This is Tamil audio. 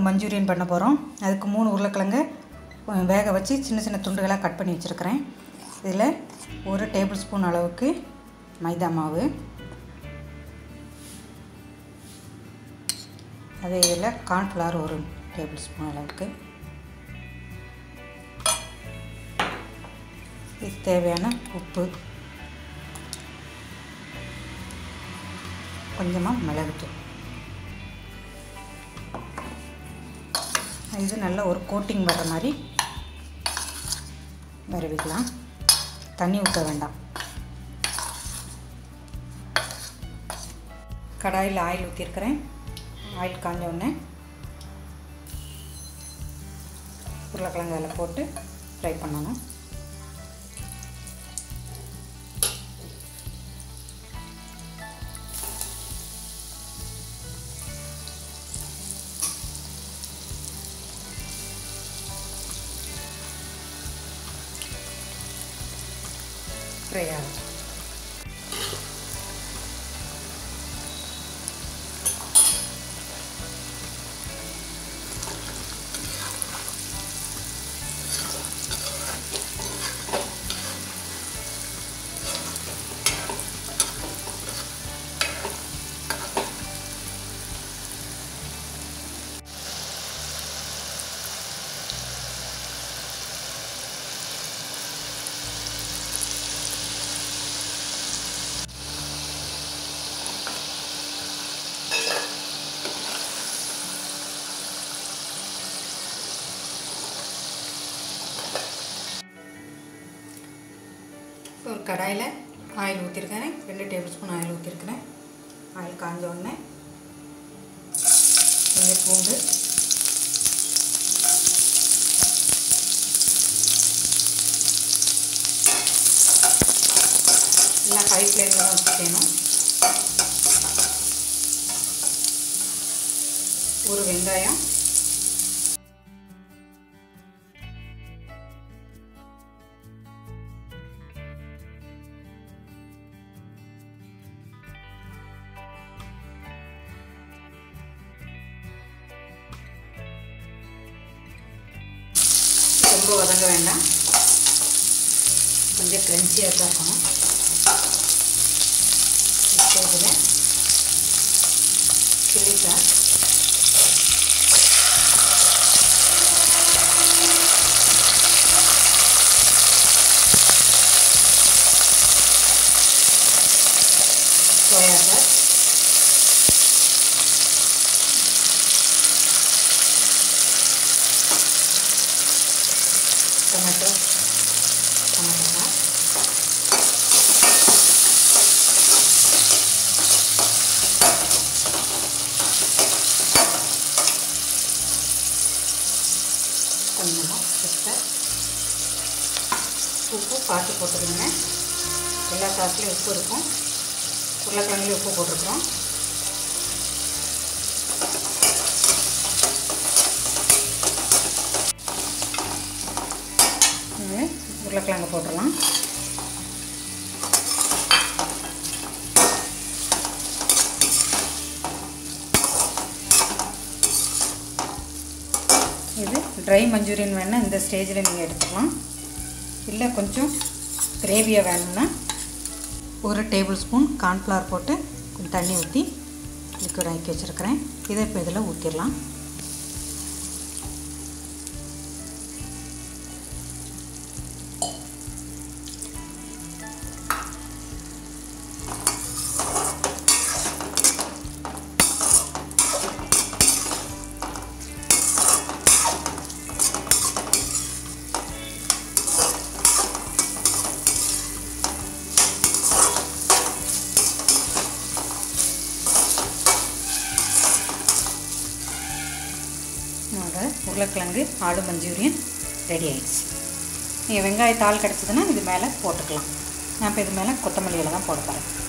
உருளைக்கிழங்கு மஞ்சூரியன் பண்ண போகிறோம் அதுக்கு மூணு உருளைக்கிழங்கு அஹ், வேக வச்சு சின்ன சின்ன துண்டுகளாக கட் பண்ணி வச்சுருக்கிறேன் இதில் ஒரு டேபிள் ஸ்பூன் அளவுக்கு மைதா மாவு அதே இதில் கார்ன்ஃப்ளவர் ஒரு டேபிள் ஸ்பூன் அளவுக்கு இது தேவையான உப்பு கொஞ்சமாக மிளகுத்தூள் இது நல்ல ஒரு கோட்டிங் வர மாதிரி வரவிக்கலாம் தண்ணி ஊற்ற வேண்டாம் கடாயில் ஆயில் ஊற்றிருக்கிறேன் ஆயில் காஞ்ச உடனே உருளைக்கிழங்கு அதில் போட்டு ஃப்ரை பண்ணணும் ஃப்ரை ஆகும் ஒரு கடாயில் ஆயில் ஊற்றிருக்கேன் ரெண்டு டேபிள் ஸ்பூன் ஆயில் ஊற்றிருக்கிறேன் ஆயில் காஞ்ச உடனே கொஞ்சம் பூண்டு எல்லாம் ஹை ஃப்ளேமில் தான் வச்சுக்கணும் ஒரு வெங்காயம் ரொம்ப வதங்க வேண்டாம் கொஞ்சம் க்ரன்ச்சியாக தான் இருக்கணும் இப்போ இதில் chilli sauce soya sauce tomato tomato sauce கொஞ்சமாக பெப்பர் உப்பு பார்த்து போட்டுருங்க எல்லா சாஸ்லேயும் உப்பு இருக்கும் உருளைக்கிழங்குலேயும் உப்பு போட்டிருக்கிறோம் இது உருளைக்கிழங்கு போட்டுடலாம் இது ட்ரை மஞ்சூரியன் வேணால் இந்த ஸ்டேஜில் நீங்கள் எடுத்துக்கலாம் இல்லை கொஞ்சம் கிரேவியாக வேணும்னா ஒரு டேபிள் ஸ்பூன் கார்ன்ஃப்ளவர் போட்டு கொஞ்சம் தண்ணி ஊற்றி லிக்விட் ஆக்கி வச்சுருக்கிறேன் இதை இப்போ இதில் ஊற்றிடலாம் நம்மளோட உருளைக்கிழங்கு ஆடு மஞ்சூரியன் ரெடி ஆயிடுச்சு நீங்கள் வெங்காய தாள் கிடச்சிதுன்னா இது மேலே போட்டுக்கலாம் நான் இப்போ இது மேலே கொத்தமல்லி இலை தான் போட போகிறேன்